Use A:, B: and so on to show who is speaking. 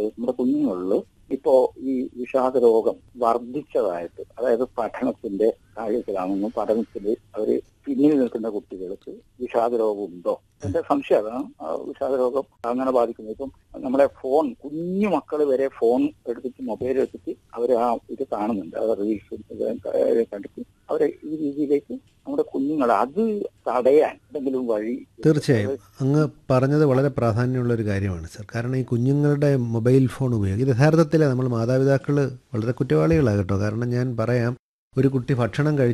A: നമ്മുടെ കുഞ്ഞുങ്ങളിൽ ഇപ്പോ ഈ വിഷാദ രോഗം വർദ്ധിച്ചതായിട്ട് അതായത് പഠനത്തിന്റെ കാര്യത്തിലാണെന്നും പഠനത്തിൽ അവര് പിന്നിൽ നിൽക്കുന്ന കുട്ടികൾക്ക് വിഷാദ രോഗം ഉണ്ടോ എന്റെ സംശയം അതാണ് ആ വിഷാദ രോഗം അങ്ങനെ ബാധിക്കുന്നത് ഇപ്പം നമ്മുടെ ഫോൺ കുഞ്ഞു മക്കൾ വരെ ഫോൺ എടുത്തിട്ട് മൊബൈൽ എടുത്തിട്ട് അവർ ആ ഇത് കാണുന്നുണ്ട് അവർ റീൽസും കണ്ടിട്ട് അവരെ ഈ രീതിയിലേക്ക് നമ്മുടെ കുഞ്ഞുങ്ങൾ അത് തടയാൻ എന്തെങ്കിലും വഴി
B: തീർച്ചയായും അങ്ങ് പറഞ്ഞത് വളരെ പ്രാധാന്യമുള്ള ഒരു കാര്യമാണ് സർ കാരണം ഈ കുഞ്ഞുങ്ങളുടെ മൊബൈൽ ഫോൺ ഉപയോഗം ഇത് യഥാർത്ഥത്തിൽ നമ്മൾ മാതാപിതാക്കൾ വളരെ കുറ്റവാളികളാകട്ടോ കാരണം ഞാൻ പറയാം ഒരു കുട്ടി ഭക്ഷണം കഴിച്ച്